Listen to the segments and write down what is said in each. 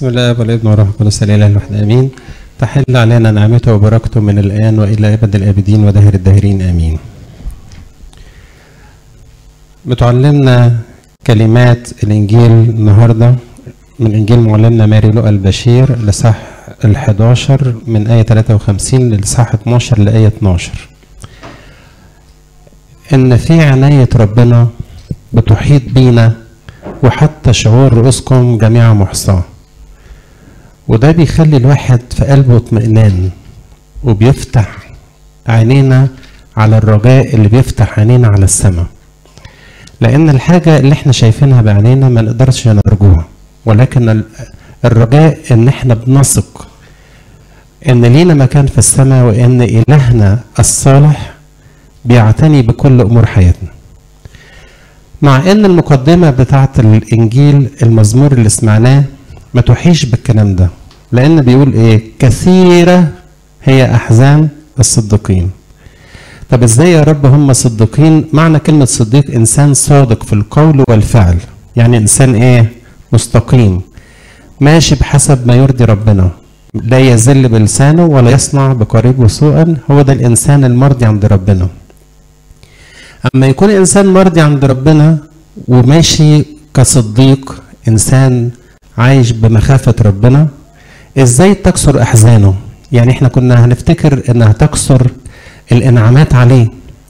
بسم الله والابن والروح القدس الاله الواحد امين تحل علينا نعمته وبركته من الان والى ابد الابدين ودهر الداهرين امين بتعلمنا كلمات الانجيل النهارده من انجيل معلمنا ماري لوقا البشير لصح ال11 من ايه 53 لصح 12 لايه 12 ان في عنايه ربنا بتحيط بينا وحتى شعور رؤوسكم جميعا محصاه وده بيخلي الواحد في قلبه اطمئنان وبيفتح عينينا على الرجاء اللي بيفتح عينينا على السماء لان الحاجة اللي احنا شايفينها بعينينا ما نقدرش نرجوها ولكن الرجاء ان احنا بنثق ان لينا مكان في السماء وان الهنا الصالح بيعتني بكل امور حياتنا مع ان المقدمة بتاعت الانجيل المزمور اللي سمعناه ما توحيش بالكلام ده لان بيقول ايه كثيرة هي احزان الصديقين طب ازاي يا رب هم صديقين معنى كلمة صديق انسان صادق في القول والفعل يعني انسان ايه مستقيم ماشي بحسب ما يرضي ربنا لا يزل بلسانه ولا يصنع بقريبه سوءا هو ده الانسان المرضي عند ربنا اما يكون انسان مرضي عند ربنا وماشي كصديق انسان عايش بمخافة ربنا ازاي تكسر احزانه يعني احنا كنا هنفتكر انها تكسر الانعامات عليه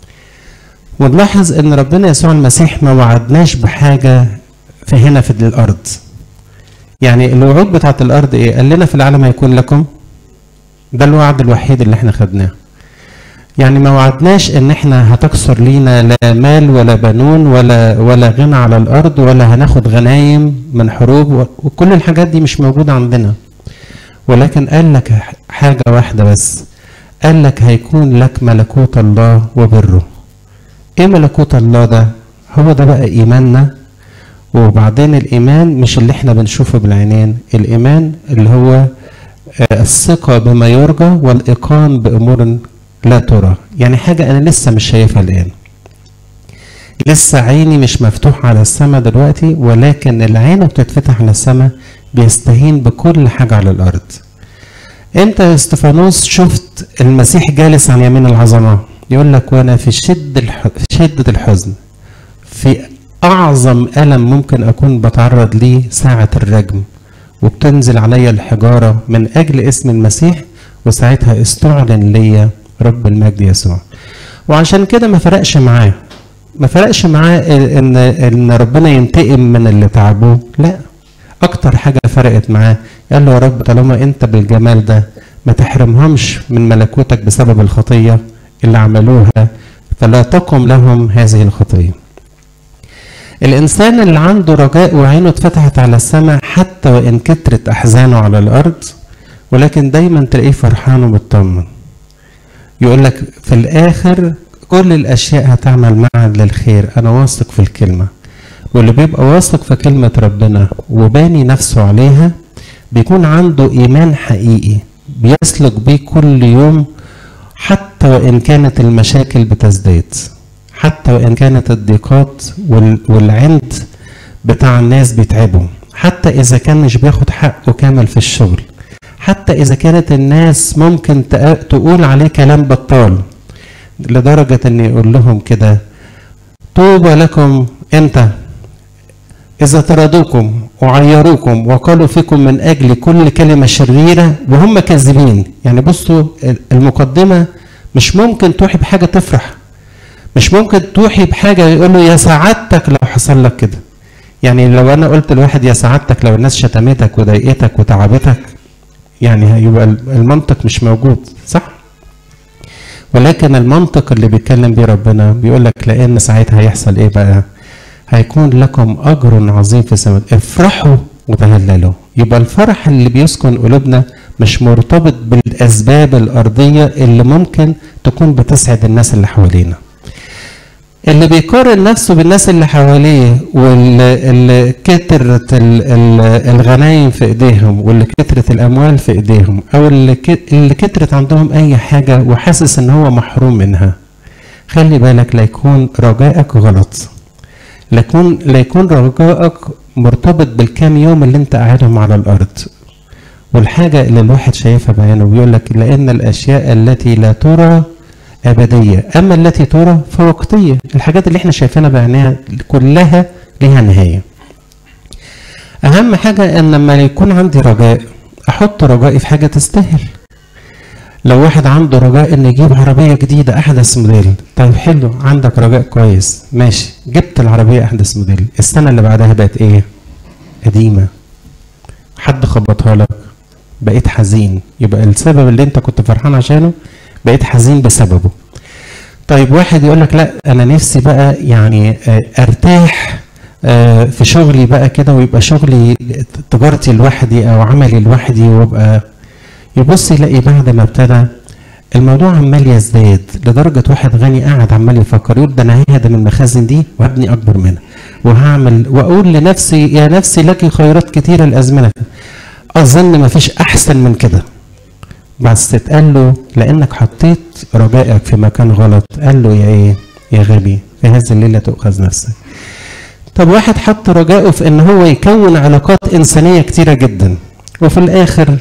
ونلاحظ ان ربنا يسوع المسيح ما وعدناش بحاجة في هنا في الارض يعني الوعود بتاعت الارض ايه قال لنا في العالم هيكون لكم ده الوعد الوحيد اللي احنا خدناه يعني ما وعدناش ان احنا هتكسر لينا لا مال ولا بنون ولا ولا غنى على الارض ولا هناخد غنايم من حروب وكل الحاجات دي مش موجوده عندنا ولكن قال لك حاجه واحده بس قال لك هيكون لك ملكوت الله وبره ايه ملكوت الله ده هو ده بقى ايماننا وبعدين الايمان مش اللي احنا بنشوفه بالعينين الايمان اللي هو الثقه بما يرجى والايقان بامور لا ترى يعني حاجة أنا لسه مش شايفها الآن لسه عيني مش مفتوحة على السماء دلوقتي ولكن العين بتتفتح على السماء بيستهين بكل حاجة على الأرض أنت يا استفانوس شفت المسيح جالس عن يمين العظمة يقول لك وأنا في شد الح... شدة الحزن في أعظم ألم ممكن أكون بتعرض ليه ساعة الرجم وبتنزل عليا الحجارة من أجل اسم المسيح وساعتها استعلن ليا رب المجد يسوع وعشان كده ما فرقش معاه ما فرقش معاه ان ان ربنا ينتقم من اللي تعبوه لا اكتر حاجه فرقت معاه قال له يا رب طالما انت بالجمال ده ما تحرمهمش من ملكوتك بسبب الخطيه اللي عملوها فلا تقم لهم هذه الخطيه الانسان اللي عنده رجاء وعينه اتفتحت على السماء حتى وان كترت احزانه على الارض ولكن دايما تلاقيه فرحان ومطمن يقول لك في الاخر كل الاشياء هتعمل معا للخير انا واثق في الكلمه واللي بيبقى واثق في كلمه ربنا وباني نفسه عليها بيكون عنده ايمان حقيقي بيسلك بيه كل يوم حتى وان كانت المشاكل بتزداد حتى وان كانت الضيقات والعند بتاع الناس بيتعبوا حتى اذا كان مش بياخد حقه كامل في الشغل حتى إذا كانت الناس ممكن تقول عليه كلام بطال لدرجة أن يقول لهم كده طوبى لكم أنت إذا طردوكم وعيروكم وقالوا فيكم من أجل كل كلمة شريرة وهم كاذبين يعني بصوا المقدمة مش ممكن توحي بحاجة تفرح مش ممكن توحي بحاجة يقول له يا سعادتك لو حصل لك كده يعني لو أنا قلت لواحد يا سعادتك لو الناس شتمتك وضايقتك وتعبتك يعني هيبقى المنطق مش موجود صح ولكن المنطق اللي بيتكلم بيه ربنا بيقول لك لان ساعتها هيحصل ايه بقى هيكون لكم اجر عظيم في السماء افرحوا وتهللوا يبقى الفرح اللي بيسكن قلوبنا مش مرتبط بالاسباب الارضيه اللي ممكن تكون بتسعد الناس اللي حوالينا اللي بيقارن نفسه بالناس اللي حواليه واللي كترت الغنايم في ايديهم واللي كترت الاموال في ايديهم او اللي اللي كترت عندهم اي حاجه وحاسس ان هو محروم منها خلي بالك لا يكون رجائك غلط لا يكون لا يكون رجائك مرتبط بالكام يوم اللي انت قاعدهم على الارض والحاجة اللي الواحد شايفها بعينه بيقول لك لأن الأشياء التي لا ترى أبدية أما التي ترى فوقتية الحاجات اللي احنا شايفينها بعينها كلها لها نهاية أهم حاجة إن لما يكون عندي رجاء أحط رجائي في حاجة تستاهل لو واحد عنده رجاء إن يجيب عربية جديدة أحدث موديل طيب حلو عندك رجاء كويس ماشي جبت العربية أحدث موديل السنة اللي بعدها بقت إيه؟ قديمة حد خبطها لك بقيت حزين يبقى السبب اللي انت كنت فرحان عشانه بقيت حزين بسببه طيب واحد يقول لك لا انا نفسي بقى يعني ارتاح في شغلي بقى كده ويبقى شغلي تجارتي لوحدي او عملي لوحدي وابقى يبص يلاقي بعد ما ابتدى الموضوع عمال يزداد لدرجة واحد غني قاعد عمال يفكر يقول ده أنا ههدم المخازن دي وهبني أكبر منها وهعمل وأقول لنفسي يا نفسي لك خيرات كتيرة الأزمنة أظن ما فيش أحسن من كده بس تقال له لأنك حطيت رجائك في مكان غلط قال له يا إيه يا غبي في هذه الليلة تؤخذ نفسك طب واحد حط رجائه في إن هو يكون علاقات إنسانية كتيرة جدا وفي الآخر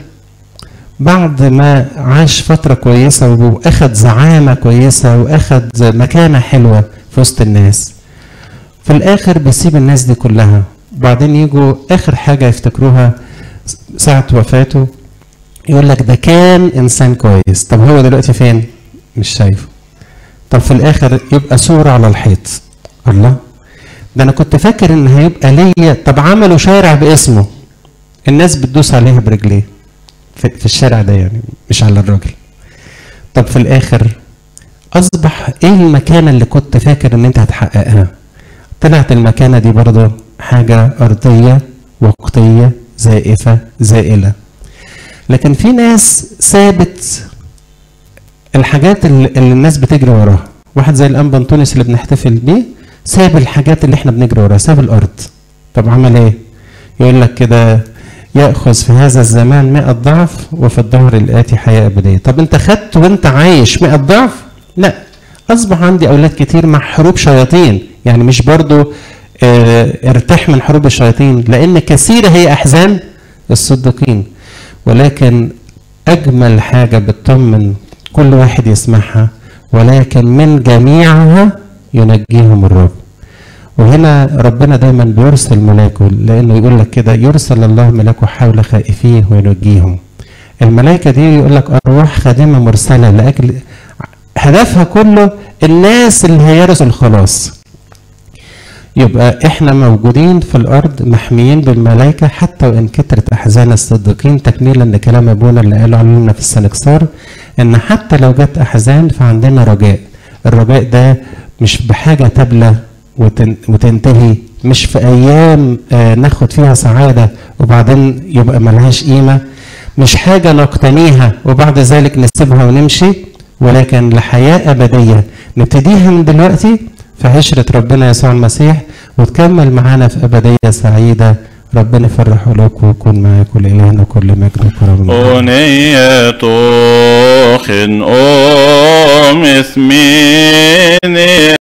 بعد ما عاش فترة كويسة وأخد زعامة كويسة وأخد مكانة حلوة في وسط الناس في الآخر بيسيب الناس دي كلها وبعدين يجوا آخر حاجة يفتكروها ساعة وفاته يقول لك ده كان إنسان كويس طب هو دلوقتي فين؟ مش شايفه طب في الآخر يبقى صورة على الحيط الله ده أنا كنت فاكر إن هيبقى ليا طب عملوا شارع باسمه الناس بتدوس عليها برجليه في, في الشارع ده يعني مش على الراجل طب في الاخر اصبح ايه المكانه اللي كنت فاكر ان انت هتحققها طلعت المكانه دي برضه حاجه ارضيه وقتيه زائفه زائله لكن في ناس سابت الحاجات اللي, اللي الناس بتجري وراها واحد زي الانبا انطونيوس اللي بنحتفل بيه ساب الحاجات اللي احنا بنجري وراها ساب الارض طب عمل ايه يقول لك كده يأخذ في هذا الزمان مئة ضعف وفي الظهر الآتي حياة أبدية طب أنت خدت وأنت عايش مئة ضعف لا أصبح عندي أولاد كتير مع حروب شياطين يعني مش برضو اه ارتاح من حروب الشياطين لأن كثيرة هي أحزان الصديقين ولكن أجمل حاجة بتطمن كل واحد يسمعها ولكن من جميعها ينجيهم الرب وهنا ربنا دايما بيرسل ملاكه لانه يقول لك كده يرسل الله ملاكه حول خائفيه وينجيهم الملائكه دي يقول لك ارواح خادمه مرسله لاجل هدفها كله الناس اللي هيرثوا الخلاص يبقى احنا موجودين في الارض محميين بالملائكه حتى وان كترت احزان الصديقين تكميلا لكلام ابونا اللي قاله علينا في السنكسار ان حتى لو جت احزان فعندنا رجاء الرجاء ده مش بحاجه تبلى وتنتهي مش في ايام ناخد فيها سعاده وبعدين يبقى ملهاش قيمه مش حاجه نقتنيها وبعد ذلك نسيبها ونمشي ولكن لحياه ابديه نبتديها من دلوقتي في عشره ربنا يسوع المسيح وتكمل معانا في ابديه سعيده ربنا يفرح قلوبكم ويكون معاكم لإلهنا كل مجد وكرم أغنية خن أم اسميني